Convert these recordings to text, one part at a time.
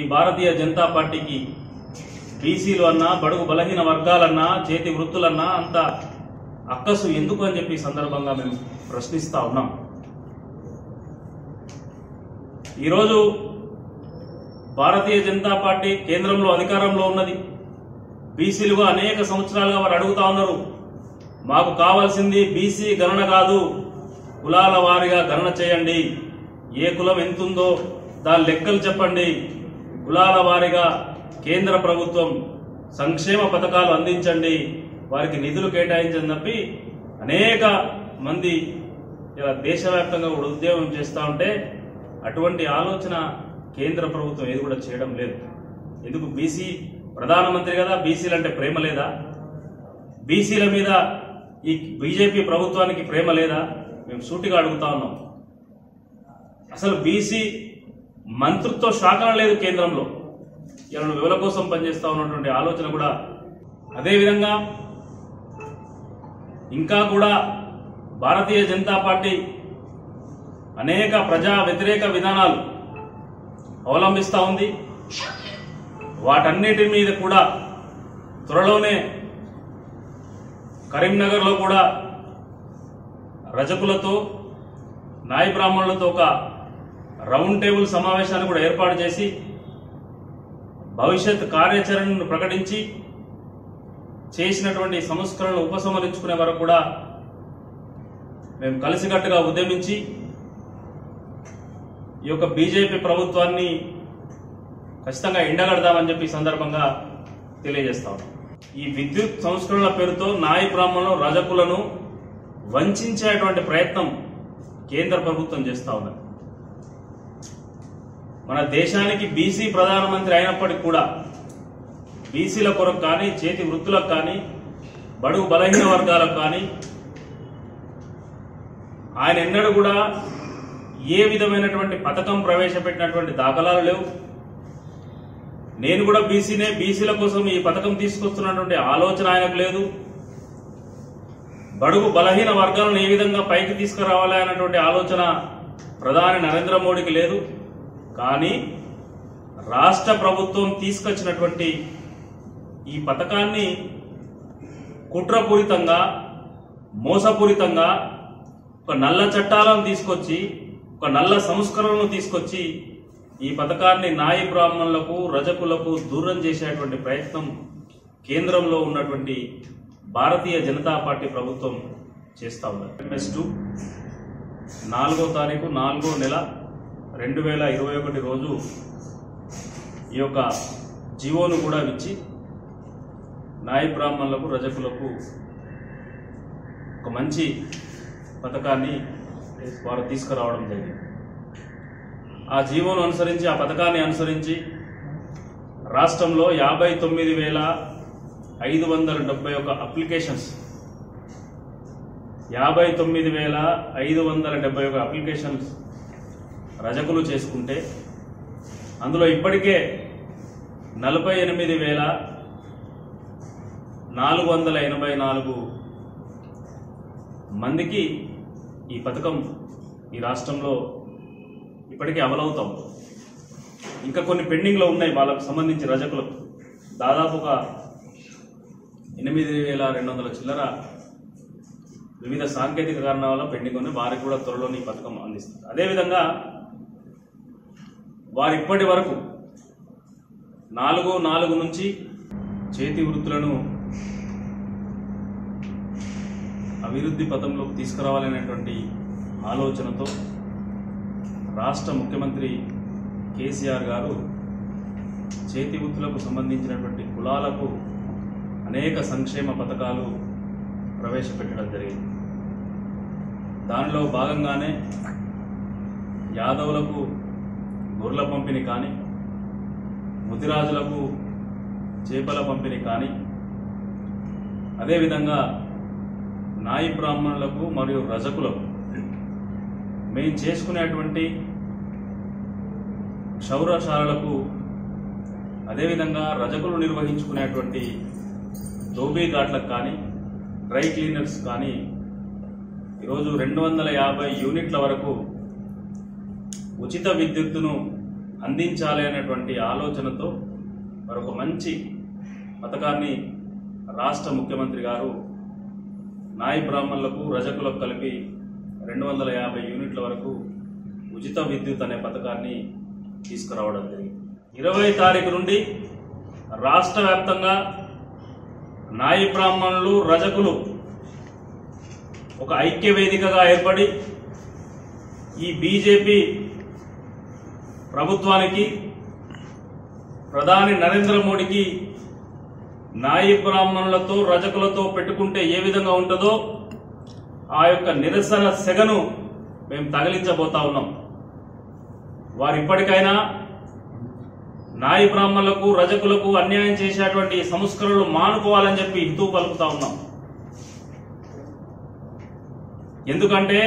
భారతీయ జనతా పార్టీకి బీసీలు అన్నా బడుగు బలహీన వర్గాలన్నా చేతి వృత్తులన్నా అంత అక్కసు ఎందుకు అని చెప్పి ఈ సందర్భంగా మేము ప్రశ్నిస్తా ఉన్నాం ఈరోజు భారతీయ జనతా పార్టీ కేంద్రంలో అధికారంలో ఉన్నది బీసీలుగా అనేక సంవత్సరాలుగా వారు అడుగుతా ఉన్నారు మాకు కావాల్సింది బీసీ గణన కాదు కులాల వారీగా గణన చేయండి ఏ కులం ఎంతుందో దాని లెక్కలు చెప్పండి కులాల వారీగా కేంద్ర ప్రభుత్వం సంక్షేమ పథకాలు అందించండి వారికి నిధులు కేటాయించని తప్పి అనేక మంది ఇలా దేశవ్యాప్తంగా కూడా ఉద్యోగం చేస్తూ ఉంటే అటువంటి ఆలోచన కేంద్ర ప్రభుత్వం ఏది కూడా చేయడం లేదు ఎందుకు బీసీ ప్రధానమంత్రి కదా బీసీలు అంటే ప్రేమ లేదా బీసీల మీద ఈ బీజేపీ ప్రభుత్వానికి ప్రేమ లేదా మేము సూటిగా అడుగుతా ఉన్నాం అసలు బీసీ మంత్రిత్వ శాఖ లేదు కేంద్రంలో ఇలా నువ్వు ఎవరి కోసం పనిచేస్తా ఉన్నటువంటి ఆలోచన కూడా అదేవిధంగా ఇంకా కూడా భారతీయ జనతా పార్టీ అనేక ప్రజా వ్యతిరేక విధానాలు అవలంబిస్తూ ఉంది వాటన్నిటి మీద కూడా త్వరలోనే కరీంనగర్లో కూడా రజకులతో నాయ బ్రాహ్మణులతో ఒక రౌండ్ టేబుల్ సమావేశాన్ని కూడా ఏర్పాటు చేసి భవిష్యత్ కార్యాచరణను ప్రకటించి చేసినటువంటి సంస్కరణలు ఉపసంహరించుకునే వరకు కూడా మేము కలిసికట్టుగా ఉద్యమించి ఈ యొక్క బీజేపీ ప్రభుత్వాన్ని ఖచ్చితంగా ఎండగడదామని చెప్పి ఈ సందర్భంగా తెలియజేస్తాం ఈ విద్యుత్ సంస్కరణల పేరుతో నాయ బ్రాహ్మణులు రజకులను వంచేటువంటి ప్రయత్నం కేంద్ర ప్రభుత్వం చేస్తా ఉన్నది మన దేశానికి బీసీ ప్రధానమంత్రి అయినప్పటికీ కూడా బీసీల కొరకు కానీ చేతి వృత్తులకు కానీ బడుగు బలహీన వర్గాలకు కానీ ఆయన ఎన్నడూ కూడా ఏ విధమైనటువంటి పథకం ప్రవేశపెట్టినటువంటి దాఖలాలు లేవు నేను కూడా బీసీనే బీసీల కోసం ఈ పథకం తీసుకొస్తున్నటువంటి ఆలోచన ఆయనకు లేదు బడుగు బలహీన వర్గాలను ఏ విధంగా పైకి తీసుకురావాలి అన్నటువంటి ఆలోచన ప్రధాని నరేంద్ర మోడీకి లేదు కానీ రాష్ట్ర ప్రభుత్వం తీసుకొచ్చినటువంటి ఈ పథకాన్ని కుట్రపూరితంగా మోసపూరితంగా ఒక నల్ల చట్టాలను తీసుకొచ్చి ఒక నల్ల సంస్కరణను తీసుకొచ్చి ఈ పథకాన్ని నాయ బ్రాహ్మణులకు రజకులకు దూరం చేసేటువంటి ప్రయత్నం కేంద్రంలో ఉన్నటువంటి భారతీయ జనతా పార్టీ ప్రభుత్వం చేస్తా ఉన్నారు ఎంఎస్ టూ నాలుగో తారీఖు నాలుగో నెల రెండు వేల ఇరవై ఒకటి రోజు ఈ యొక్క జీవోను కూడా ఇచ్చి నాయ బ్రాహ్మణులకు రజకులకు ఒక మంచి పథకాన్ని వారు తీసుకురావడం జరిగింది ఆ జీవోను అనుసరించి ఆ పథకాన్ని అనుసరించి రాష్ట్రంలో యాభై తొమ్మిది వేల ఐదు వందల డెబ్బై ఒక అప్లికేషన్స్ యాభై తొమ్మిది వేల ఐదు వందల డెబ్బై ఒక అప్లికేషన్స్ రజకులు చేసుకుంటే అందులో ఇప్పటికే నలభై ఎనిమిది వేల నాలుగు వందల ఎనభై నాలుగు మందికి ఈ పథకం ఈ రాష్ట్రంలో ఇప్పటికే అమలవుతాం ఇంకా కొన్ని పెండింగ్లో ఉన్నాయి వాళ్ళకు సంబంధించి రజకులకు దాదాపు ఒక ఎనిమిది వేల రెండు వందల చిల్లర వివిధ సాంకేతిక కారణాల వల్ల పెండింగ్ ఉన్నాయి వారికి కూడా త్వరలోనే ఈ పథకం అందిస్తుంది అదేవిధంగా వారు ఇప్పటి వరకు నాలుగు నాలుగు నుంచి చేతి వృత్తులను అభివృద్ధి పథంలోకి తీసుకురావాలనేటువంటి ఆలోచనతో రాష్ట్ర ముఖ్యమంత్రి కేసీఆర్ గారు చేతి వృత్తులకు సంబంధించినటువంటి కులాలకు అనేక సంక్షేమ పథకాలు ప్రవేశపెట్టడం జరిగింది దానిలో భాగంగానే యాదవులకు గొర్రెల పంపిణీ కానీ ముదిరాజులకు చేపల పంపిణీ కానీ అదేవిధంగా నాయి బ్రాహ్మణులకు మరియు రజకులకు మేము చేసుకునేటువంటి క్షౌరశాలలకు అదేవిధంగా రజకులు నిర్వహించుకునేటువంటి ధోబీ ఘాట్లకు కానీ డ్రై క్లీనర్స్ కానీ ఈరోజు రెండు వందల యాభై యూనిట్ల వరకు ఉచిత విద్యుత్తును అందించాలి అనేటువంటి ఆలోచనతో మరొక మంచి పథకాన్ని రాష్ట్ర ముఖ్యమంత్రి గారు నాయి బ్రాహ్మణులకు రజకులకు కలిపి రెండు వందల యాభై యూనిట్ల వరకు ఉచిత విద్యుత్ అనే పథకాన్ని తీసుకురావడం జరిగింది ఇరవై తారీఖు నుండి రాష్ట్ర వ్యాప్తంగా నాయి బ్రాహ్మణులు రజకులు ఒక ఐక్య వేదికగా ఏర్పడి ఈ బీజేపీ ప్రభుత్వానికి ప్రధాని నరేంద్ర మోడీకి నాయి బ్రాహ్మణులతో రజకులతో పెట్టుకుంటే ఏ విధంగా ఉంటుందో ఆ యొక్క నిరసన సెగను మేము తగిలించబోతా ఉన్నాం వారు ఇప్పటికైనా నాయి బ్రాహ్మణులకు రజకులకు అన్యాయం చేసేటువంటి సంస్కరణలు మానుకోవాలని చెప్పి హితూ పలుకుతా ఉన్నాం ఎందుకంటే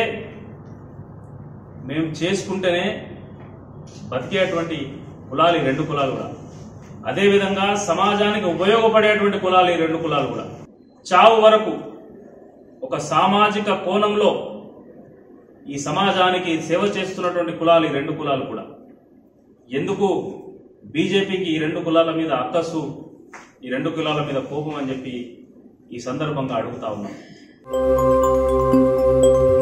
మేము చేసుకుంటేనే బతికేటువంటి కులాలు ఈ రెండు కులాలు కూడా అదేవిధంగా సమాజానికి ఉపయోగపడేటువంటి కులాలు ఈ రెండు కులాలు కూడా చావు వరకు ఒక సామాజిక కోణంలో ఈ సమాజానికి సేవ చేస్తున్నటువంటి కులాలు ఈ రెండు కులాలు కూడా ఎందుకు బీజేపీకి ఈ రెండు కులాల మీద అక్కసు ఈ రెండు కులాల మీద కోపం అని చెప్పి ఈ సందర్భంగా అడుగుతా ఉన్నాం